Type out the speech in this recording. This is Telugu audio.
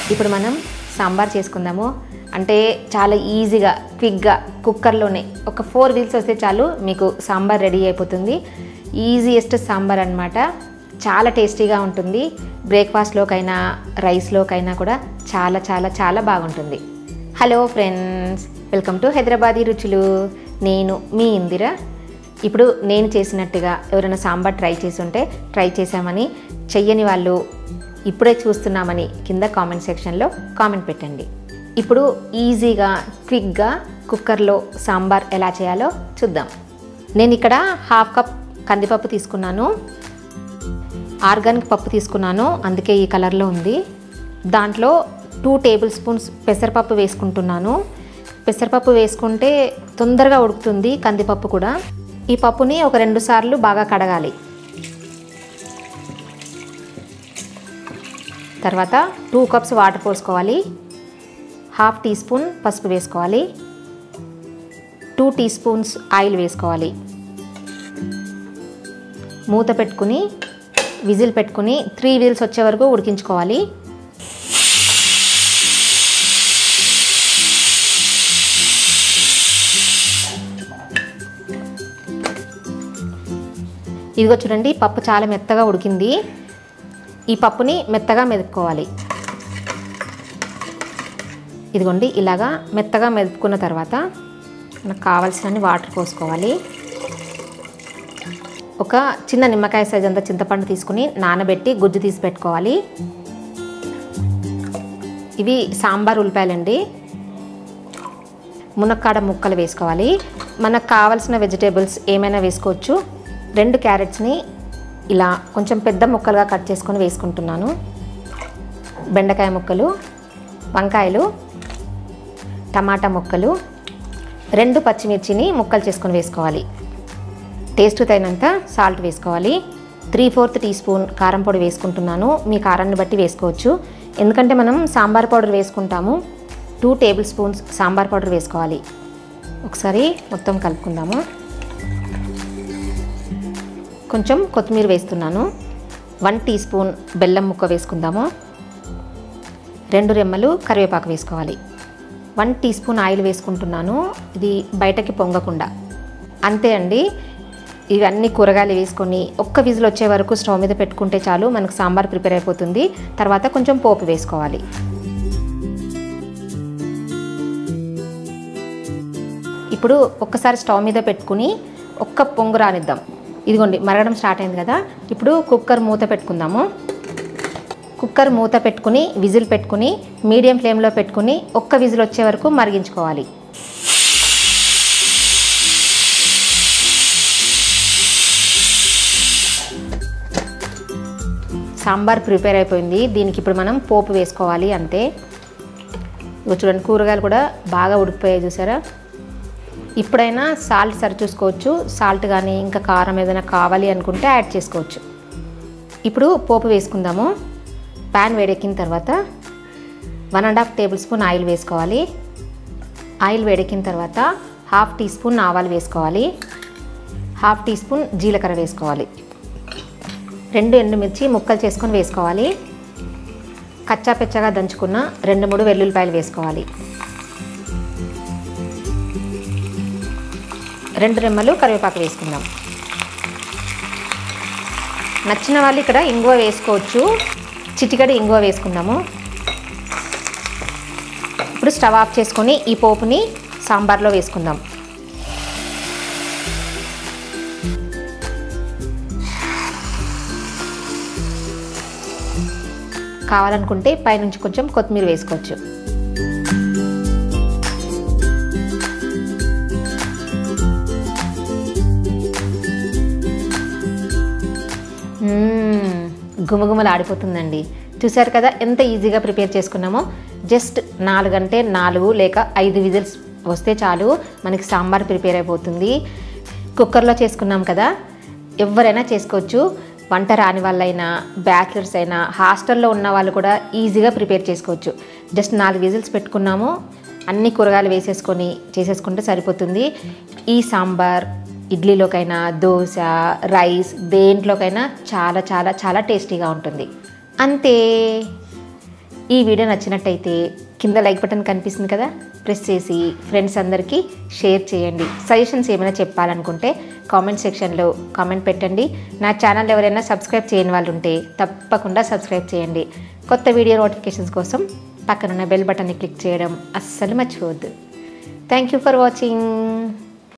ఇప్పుడు మనం సాంబార్ చేసుకుందాము అంటే చాలా ఈజీగా క్విక్గా కుక్కర్లోనే ఒక ఫోర్ వీల్స్ వస్తే చాలు మీకు సాంబార్ రెడీ అయిపోతుంది ఈజియెస్ట్ సాంబార్ అనమాట చాలా టేస్టీగా ఉంటుంది బ్రేక్ఫాస్ట్లోకైనా రైస్లోకైనా కూడా చాలా చాలా చాలా బాగుంటుంది hello friends welcome to Hyderabadi Ruchulu నేను మీ ఇందిర ఇప్పుడు నేను చేసినట్టుగా ఎవరైనా సాంబార్ ట్రై చేసి ఉంటే ట్రై చేశామని చెయ్యని వాళ్ళు ఇప్పుడే చూస్తున్నామని కింద కామెంట్ సెక్షన్లో కామెంట్ పెట్టండి ఇప్పుడు ఈజీగా క్విక్గా కుక్కర్లో సాంబార్ ఎలా చేయాలో చూద్దాం నేను ఇక్కడ హాఫ్ కప్ కందిపప్పు తీసుకున్నాను ఆర్గానిక్ పప్పు తీసుకున్నాను అందుకే ఈ కలర్లో ఉంది దాంట్లో టూ టేబుల్ స్పూన్స్ పెసరపప్పు వేసుకుంటున్నాను పెసరపప్పు వేసుకుంటే తొందరగా ఉడుకుతుంది కందిపప్పు కూడా ఈ పప్పుని ఒక రెండు సార్లు బాగా కడగాలి తర్వాత టూ కప్స్ వాటర్ పోసుకోవాలి హాఫ్ టీ స్పూన్ పసుపు వేసుకోవాలి టూ టీ స్పూన్స్ ఆయిల్ వేసుకోవాలి మూత పెట్టుకుని విజిల్ పెట్టుకుని త్రీ వీల్స్ వచ్చే వరకు ఉడికించుకోవాలి ఇదిగో చూడండి పప్పు చాలా మెత్తగా ఉడికింది ఈ పప్పుని మెత్తగా మెదుపుకోవాలి ఇదిగోండి ఇలాగా మెత్తగా మెదుపుకున్న తర్వాత మనకు కావాల్సినన్ని వాటర్ పోసుకోవాలి ఒక చిన్న నిమ్మకాయ సైజ్ అంతా చింతపండు తీసుకుని నానబెట్టి గుజ్జు తీసి పెట్టుకోవాలి ఇవి సాంబార్ ఉల్లిపాయలండి మునక్కాడ ముక్కలు వేసుకోవాలి మనకు కావాల్సిన వెజిటేబుల్స్ ఏమైనా వేసుకోవచ్చు రెండు క్యారెట్స్ని ఇలా కొంచెం పెద్ద ముక్కలుగా కట్ చేసుకొని వేసుకుంటున్నాను బెండకాయ ముక్కలు వంకాయలు టమాటా ముక్కలు రెండు పచ్చిమిర్చిని ముక్కలు చేసుకొని వేసుకోవాలి టేస్ట్ తగినంత సాల్ట్ వేసుకోవాలి త్రీ ఫోర్త్ టీ స్పూన్ కారం పొడి వేసుకుంటున్నాను మీ కారాన్ని బట్టి వేసుకోవచ్చు ఎందుకంటే మనం సాంబార్ పౌడర్ వేసుకుంటాము two tablespoons sambar powder వేసుకోవాలి ఒకసారి మొత్తం కలుపుకుందాము కొంచెం కొత్తిమీర వేస్తున్నాను వన్ టీ స్పూన్ బెల్లం ముక్క వేసుకుందాము రెండు రెమ్మలు కరివేపాకు వేసుకోవాలి వన్ టీ స్పూన్ ఆయిల్ వేసుకుంటున్నాను ఇది బయటకి పొంగకుండా అంతే అండి ఇవన్నీ కూరగాయలు వేసుకొని ఒక్క విజిల్ వచ్చే వరకు స్టవ్ మీద పెట్టుకుంటే చాలు మనకు సాంబార్ ప్రిపేర్ అయిపోతుంది తర్వాత కొంచెం పోపు వేసుకోవాలి ఇప్పుడు ఒక్కసారి స్టవ్ మీద పెట్టుకుని ఒక్క పొంగు రానిద్దాం ఇదిగోండి మరగడం స్టార్ట్ అయింది కదా ఇప్పుడు కుక్కర్ మూత పెట్టుకుందాము కుక్కర్ మూత పెట్టుకుని విజిల్ పెట్టుకుని మీడియం ఫ్లేమ్లో పెట్టుకుని ఒక్క విజిల్ వచ్చే వరకు మరిగించుకోవాలి సాంబార్ ప్రిపేర్ అయిపోయింది దీనికి ఇప్పుడు మనం పోపు వేసుకోవాలి అంతే ఇగో చూడండి కూరగాయలు కూడా బాగా ఉడికిపోయాయి చూసారా ఇప్పుడైనా సాల్ట్ సరి చూసుకోవచ్చు సాల్ట్ కానీ ఇంకా కారం ఏదైనా కావాలి అనుకుంటే యాడ్ చేసుకోవచ్చు ఇప్పుడు పోపు వేసుకుందాము ప్యాన్ వేడెక్కిన తర్వాత one and half tablespoon oil వేసుకోవాలి ఆయిల్ వేడెక్కిన తర్వాత హాఫ్ టీ స్పూన్ ఆవాలు వేసుకోవాలి హాఫ్ టీ స్పూన్ జీలకర్ర వేసుకోవాలి రెండు ఎండుమిర్చి ముక్కలు చేసుకొని వేసుకోవాలి కచ్చా పెచ్చగా దంచుకున్న రెండు మూడు వెల్లుల్లిపాయలు వేసుకోవాలి రెండు రెమ్మలు కరివేపాకు వేసుకుందాం నచ్చిన వాళ్ళు ఇక్కడ ఇంగువ వేసుకోవచ్చు చిటికడి ఇంగువ వేసుకుందాము ఇప్పుడు స్టవ్ ఆఫ్ చేసుకొని ఈ పోపుని సాంబార్లో వేసుకుందాం కావాలనుకుంటే పైనుంచి కొంచెం కొత్తిమీర వేసుకోవచ్చు గుమగుమలు ఆడిపోతుందండి చూశారు కదా ఎంత ఈజీగా ప్రిపేర్ చేసుకున్నామో జస్ట్ నాలుగంటే నాలుగు లేక ఐదు విజిల్స్ వస్తే చాలు మనకి సాంబార్ ప్రిపేర్ అయిపోతుంది కుక్కర్లో చేసుకున్నాం కదా ఎవరైనా చేసుకోవచ్చు వంట రాని వాళ్ళైనా బ్యాచిలర్స్ అయినా హాస్టల్లో ఉన్న వాళ్ళు కూడా ఈజీగా ప్రిపేర్ చేసుకోవచ్చు జస్ట్ నాలుగు విజిల్స్ పెట్టుకున్నాము అన్ని కూరగాయలు వేసేసుకొని చేసేసుకుంటే సరిపోతుంది ఈ సాంబార్ ఇడ్లీలోకైనా దోశ రైస్ దేంట్లోకైనా చాలా చాలా చాలా టేస్టీగా ఉంటుంది అంతే ఈ వీడియో నచ్చినట్టయితే కింద లైక్ బటన్ కనిపిస్తుంది కదా ప్రెస్ చేసి ఫ్రెండ్స్ అందరికీ షేర్ చేయండి సజెషన్స్ ఏమైనా చెప్పాలనుకుంటే కామెంట్ సెక్షన్లో కామెంట్ పెట్టండి నా ఛానల్ ఎవరైనా సబ్స్క్రైబ్ చేయని వాళ్ళు ఉంటే తప్పకుండా సబ్స్క్రైబ్ చేయండి కొత్త వీడియో నోటిఫికేషన్స్ కోసం పక్కనున్న బెల్ బటన్ని క్లిక్ చేయడం అస్సలు మర్చిపోవద్దు థ్యాంక్ యూ ఫర్ వాచింగ్